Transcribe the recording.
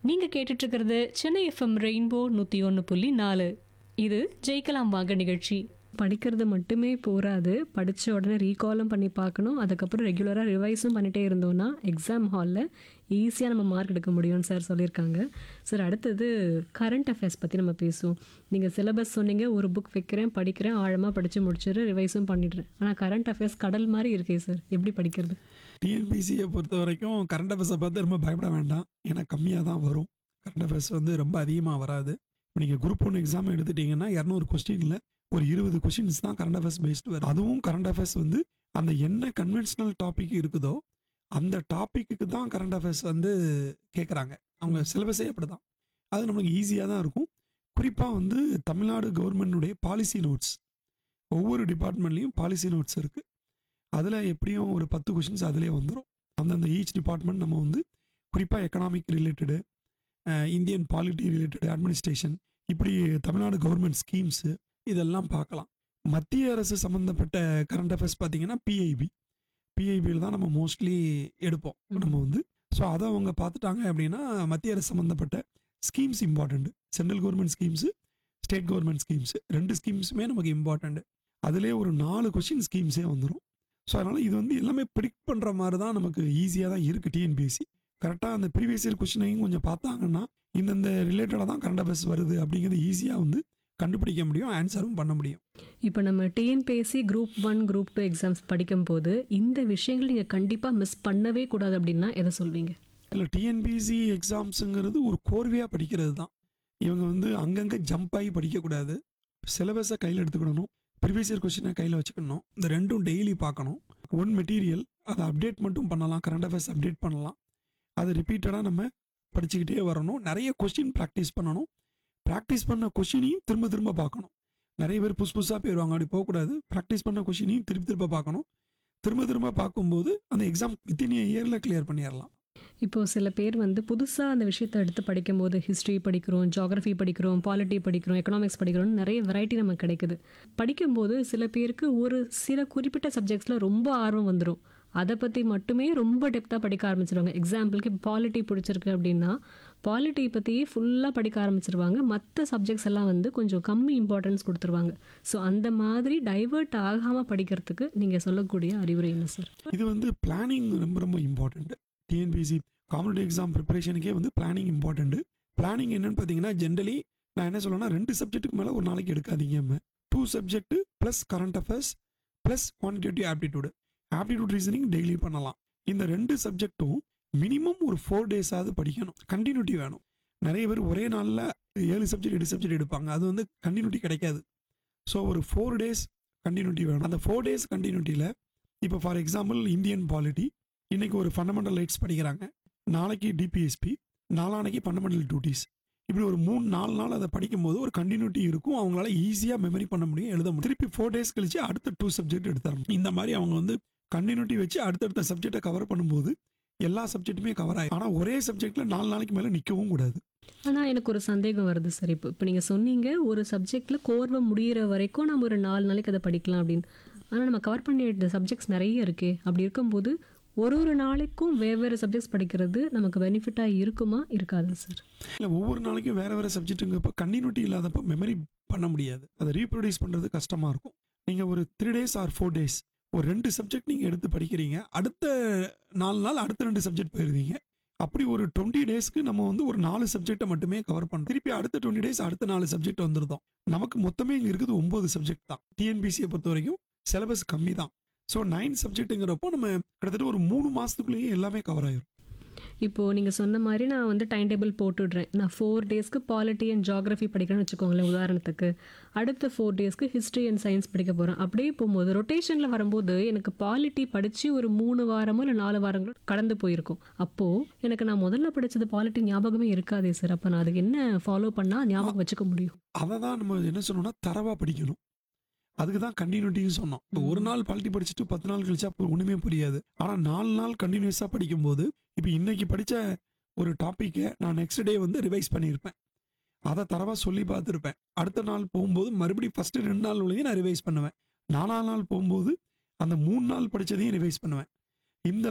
நீங்க கேட்டுட்டு இருக்கிறது சென்னை எஃப்எம் ரெயின்போ நூத்தி ஒன்று புள்ளி நாலு இது ஜெயிக்கலாம் வாங்க நிகழ்ச்சி படிக்கிறது மட்டுமே போராது படித்த உடனே ரீகாலும் பண்ணி பார்க்கணும் அதுக்கப்புறம் ரெகுலராக ரிவைஸும் பண்ணிட்டே இருந்தோம்னா எக்ஸாம் ஹாலில் ஈஸியாக நம்ம மார்க் எடுக்க முடியும்னு சார் சொல்லியிருக்காங்க சார் அடுத்தது கரண்ட் அஃபேர்ஸ் பற்றி நம்ம பேசுவோம் நீங்கள் சிலபஸ் சொன்னீங்க ஒரு புக் வைக்கிறேன் படிக்கிறேன் ஆழமாக படித்து முடிச்சிடுறேன் ரிவைஸும் பண்ணிடுறேன் ஆனால் கரண்ட் அஃபேர்ஸ் கடல் மாதிரி இருக்கே சார் எப்படி படிக்கிறது டிஎன்பிசியை பொறுத்த வரைக்கும் கரண்ட் அஃபேர்ஸை பார்த்து ரொம்ப பயப்பட வேண்டாம் ஏன்னா கம்மியாக தான் வரும் கரண்ட் அஃபேர்ஸ் வந்து ரொம்ப அதிகமாக வராது நீங்கள் குரூப் ஒன் எக்ஸாம் எடுத்துட்டீங்கன்னா இரநூறு கொஸ்டினில் ஒரு இருபது கொஸ்டின்ஸ் தான் கரண்ட் அஃபேர்ஸ் பேஸ்டு வரும் அதுவும் கரண்ட் அஃபேர்ஸ் வந்து அந்த என்ன கன்வென்ஷனல் டாபிக் இருக்குதோ அந்த டாப்பிக்கு தான் கரண்ட் அஃபேர்ஸ் வந்து கேட்குறாங்க அவங்க சிலபஸே அப்படி தான் அது நமக்கு ஈஸியாக தான் இருக்கும் குறிப்பாக வந்து தமிழ்நாடு கவர்மெண்டுடைய பாலிசி நோட்ஸ் ஒவ்வொரு டிபார்ட்மெண்ட்லேயும் பாலிசி நோட்ஸ் இருக்குது அதில் எப்படியும் ஒரு பத்து கொஷின்ஸ் அதிலே வந்துடும் அந்தந்த ஈச் டிபார்ட்மெண்ட் நம்ம வந்து குறிப்பாக economic related Indian polity related administration இப்படி தமிழ்நாடு கவர்மெண்ட் ஸ்கீம்ஸு இதெல்லாம் பார்க்கலாம் மத்திய அரசு சம்மந்தப்பட்ட கரண்ட் அஃபேர்ஸ் பார்த்தீங்கன்னா பிஐபி பிஐபியில் தான் நம்ம மோஸ்ட்லி எடுப்போம் நம்ம வந்து ஸோ அதை அவங்க பார்த்துட்டாங்க அப்படின்னா மத்திய அரசு சம்மந்தப்பட்ட schemes important central government schemes state government schemes ரெண்டு ஸ்கீம்ஸுமே நமக்கு இம்பார்ட்டண்ட் அதிலே ஒரு நாலு கொஷின் ஸ்கீம்ஸே வந்துடும் ஸோ அதனால் இது வந்து எல்லாமே ப்ரிடிக்ட் பண்ணுற மாதிரி தான் நமக்கு ஈஸியாக தான் இருக்குது டிஎன்பிஎஸ்சி கரெக்டாக அந்த ப்ரீவியஸ் இயர் கொஷினையும் கொஞ்சம் பார்த்தாங்கன்னா இந்தந்த ரிலேட்டடாக தான் கரண்ட் அஃபேர்ஸ் வருது அப்படிங்கிறது ஈஸியாக வந்து கண்டுபிடிக்க முடியும் ஆன்சரும் பண்ண முடியும் இப்போ நம்ம TNPSC group one group two exams படிக்கும்போது இந்த விஷயங்கள் நீங்கள் கண்டிப்பாக மிஸ் பண்ணவே கூடாது அப்படின்னா எதை சொல்வீங்க இல்லை டிஎன்பிசி எக்ஸாம்ஸுங்கிறது ஒரு கோர்வையாக படிக்கிறது தான் இவங்க வந்து அங்கங்கே ஜம்ப் ஆகி படிக்கக்கூடாது சிலபஸை கையில் எடுத்துக்கிடணும் ப்ரீவியஸ் இயர் கொஸ்டினை கையில் வச்சுக்கணும் இந்த ரெண்டும் டெய்லி பார்க்கணும் ஒன் மெட்டீரியல் அதை அப்டேட் மட்டும் பண்ணலாம் கரண்ட் அஃபேர்ஸ் அப்டேட் பண்ணலாம் அதை ரிப்பீட்டடாக நம்ம படிச்சுக்கிட்டே வரணும் நிறைய கொஸ்டின் ப்ராக்டிஸ் பண்ணணும் ப்ராக்டிஸ் பண்ண கொஷினையும் திரும்ப திரும்ப பார்க்கணும் நிறைய பேர் புதுசு புதுசாக போயிடுவாங்க அப்படி போகக்கூடாது ப்ராக்டிஸ் பண்ண கொஷினையும் திருப்பி திரும்ப பார்க்கணும் திரும்ப திரும்ப பார்க்கும்போது அந்த எக்ஸாம் வித்தின் இயரில் கிளியர் பண்ணிடலாம் இப்போ சில பேர் வந்து புதுசாக அந்த விஷயத்தை எடுத்து படிக்கும்போது ஹிஸ்ட்ரி படிக்கிறோம் ஜாகிரஃபி படிக்கிறோம் பாலிட்டி படிக்கிறோம் எக்கனாமிக்ஸ் படிக்கிறோம்னு நிறைய வெரைட்டி நமக்கு கிடைக்குது படிக்கும்போது சில பேருக்கு ஒரு சில குறிப்பிட்ட சப்ஜெக்ட்ஸில் ரொம்ப ஆர்வம் வந்துடும் அதை பற்றி மட்டுமே ரொம்ப டெப்த்தாக படிக்க ஆரம்பிச்சிருவாங்க எக்ஸாம்பிளுக்கு பாலிட்டி பிடிச்சிருக்கு அப்படின்னா பாலிட்டி பற்றியே ஃபுல்லாக படிக்க ஆரம்பிச்சிருவாங்க மற்ற சப்ஜெக்ட்ஸ் எல்லாம் வந்து கொஞ்சம் கம்மி இம்பார்ட்டன்ஸ் கொடுத்துருவாங்க ஸோ அந்த மாதிரி டைவர்ட் ஆகாமல் படிக்கிறதுக்கு நீங்கள் சொல்லக்கூடிய அறிவுரை என்ன சார் இது வந்து பிளானிங் ரொம்ப ரொம்ப இம்பார்ட்டண்ட் டிஎன்பிசி காம்படிட்டிவ் எக்ஸாம் ப்ரிப்பரேஷனுக்கே வந்து பிளானிங் இம்பார்ட்டண்ட் பிளானிங் என்னன்னு பார்த்தீங்கன்னா ஜென்ரலி நான் என்ன சொல்லணும்னா ரெண்டு சப்ஜெக்ட்டுக்கு மேலே ஒரு நாளைக்கு எடுக்காதீங்க two subject plus current affairs plus quantitative aptitude aptitude reasoning daily பண்ணலாம் இந்த ரெண்டு சப்ஜெக்ட்டும் மினிமம் ஒரு ஃபோர் டேஸாவது படிக்கணும் கண்டினியூட்டி வேணும் நிறைய பேர் ஒரே நாளில் ஏழு சப்ஜெக்ட் எட்டு சப்ஜெக்ட் எடுப்பாங்க அது வந்து கண்டினியூட்டி கிடைக்காது ஸோ ஒரு ஃபோர் டேஸ் கண்டினியூட்டி வேணும் அந்த ஃபோர் டேஸ் கண்டினியூட்டியில் இப்போ ஃபார் எக்ஸாம்பிள் இந்தியன் பாலிட்டி இன்னைக்கு ஒரு ஃபண்டமெண்டல் ரைட்ஸ் படிக்கிறாங்க நாளைக்கு டிபிஎஸ்பி நாளானைக்கு ஃபண்டமெண்டல் டியூட்டிஸ் இப்படி ஒரு மூணு நாலு நாள் அதை படிக்கும்போது ஒரு கண்டினியூட்டி இருக்கும் அவங்களால ஈஸியாக மெமரி பண்ண முடியும் எழுத முடியும் திருப்பி ஃபோர் டேஸ் கழிச்சு அடுத்த டூ சப்ஜெக்ட் எடுத்துறோம் இந்த மாதிரி அவங்க வந்து கண்டினியூட்டி வச்சு அடுத்தடுத்த சப்ஜெக்டை கவர் பண்ணும்போது எல்லா சப்ஜெக்ட்டுமே கவர் ஆகும் ஆனால் ஒரே சப்ஜெக்ட்ல நாலு நாளைக்கு மேலே நிற்கவும் கூடாது ஆனால் எனக்கு ஒரு சந்தேகம் வருது சார் இப்போ இப்போ நீங்கள் சொன்னீங்க ஒரு சப்ஜெக்டில் கோர்வை முடியிற வரைக்கும் நம்ம ஒரு நாலு நாளைக்கு அதை படிக்கலாம் அப்படின்னு ஆனால் நம்ம கவர் பண்ணிய சப்ஜெக்ட்ஸ் நிறைய இருக்கே அப்படி இருக்கும்போது ஒரு ஒரு நாளைக்கும் வெவ்வேறு சப்ஜெக்ட்ஸ் படிக்கிறது நமக்கு பெனிஃபிட்டாக இருக்குமா இருக்காதா சார் இல்லை ஒவ்வொரு நாளைக்கும் வேற வேற சப்ஜெக்ட்டுங்கிறப்ப கண்டினியூட்டி இல்லாதப்ப மெமரி பண்ண முடியாது அதை ரீப்ரொடியூஸ் பண்ணுறது கஷ்டமாக இருக்கும் நீங்கள் ஒரு three days or four days ஒரு ரெண்டு சப்ஜெக்ட் நீங்கள் எடுத்து படிக்கிறீங்க அடுத்த நாலு நாள் அடுத்த ரெண்டு சப்ஜெக்ட் போயிருவீங்க அப்படி ஒரு டுவெண்ட்டி டேஸ்க்கு நம்ம வந்து ஒரு நாலு சப்ஜெக்டை மட்டுமே கவர் பண்ணோம் திருப்பி அடுத்த டுவெண்ட்டி டேஸ் அடுத்த நாலு சப்ஜெக்ட் வந்துருந்தோம் நமக்கு மொத்தமே இங்கே இருக்குது ஒன்பது சப்ஜெக்ட் தான் டிஎன்பிசியை பொறுத்த வரைக்கும் சிலபஸ் கம்மி தான் ஸோ நைன் சப்ஜெக்ட்டுங்கிறப்போ நம்ம கிட்டத்தட்ட ஒரு மூணு மாதத்துக்குள்ளேயே எல்லாமே கவர் ஆயிரும் இப்போது நீங்கள் சொன்ன மாதிரி நான் வந்து டைம் டேபிள் போட்டுடுறேன் நான் ஃபோர் டேஸ்க்கு பாலிட்டி அண்ட் ஜாகிரஃபி படிக்கிறேன்னு வச்சுக்கோங்களேன் உதாரணத்துக்கு அடுத்த ஃபோர் டேஸ்க்கு ஹிஸ்ட்ரி அண்ட் சயின்ஸ் படிக்க போகிறேன் அப்படியே போகும்போது ரொட்டேஷனில் வரும்போது எனக்கு பாலிட்டி படித்து ஒரு மூணு வாரமோ இல்லை நாலு வாரங்களோ கடந்து போயிருக்கும் அப்போது எனக்கு நான் முதல்ல படித்தது பாலிட்டி ஞாபகமே இருக்காதே சார் அப்போ நான் அதுக்கு என்ன ஃபாலோ பண்ணால் ஞாபகம் வச்சுக்க முடியும் அதை தான் நம்ம என்ன சொன்னோம்னா தரவா படிக்கணும் அதுக்கு தான் கண்டினியூட்டியும் சொன்னோம் இப்போ ஒரு நாள் பாலிட்டி படிச்சுட்டு பத்து நாள் கழிச்சா அப்போ ஒண்ணுமே புரியாது ஆனா நாலு நாள் கண்டினியூஸா படிக்கும்போது இப்போ இன்னைக்கு படிச்ச ஒரு டாப்பிக்கை நான் நெக்ஸ்ட் டே வந்து ரிவைஸ் பண்ணியிருப்பேன் அதை தரவா சொல்லி பார்த்துருப்பேன் அடுத்த நாள் போகும்போது மறுபடியும் ஃபர்ஸ்ட் ரெண்டு நாள் உள்ளதையும் நான் ரிவைஸ் பண்ணுவேன் நாலாம் நாள் போகும்போது அந்த மூணு நாள் படிச்சதையும் ரிவைஸ் பண்ணுவேன் இந்த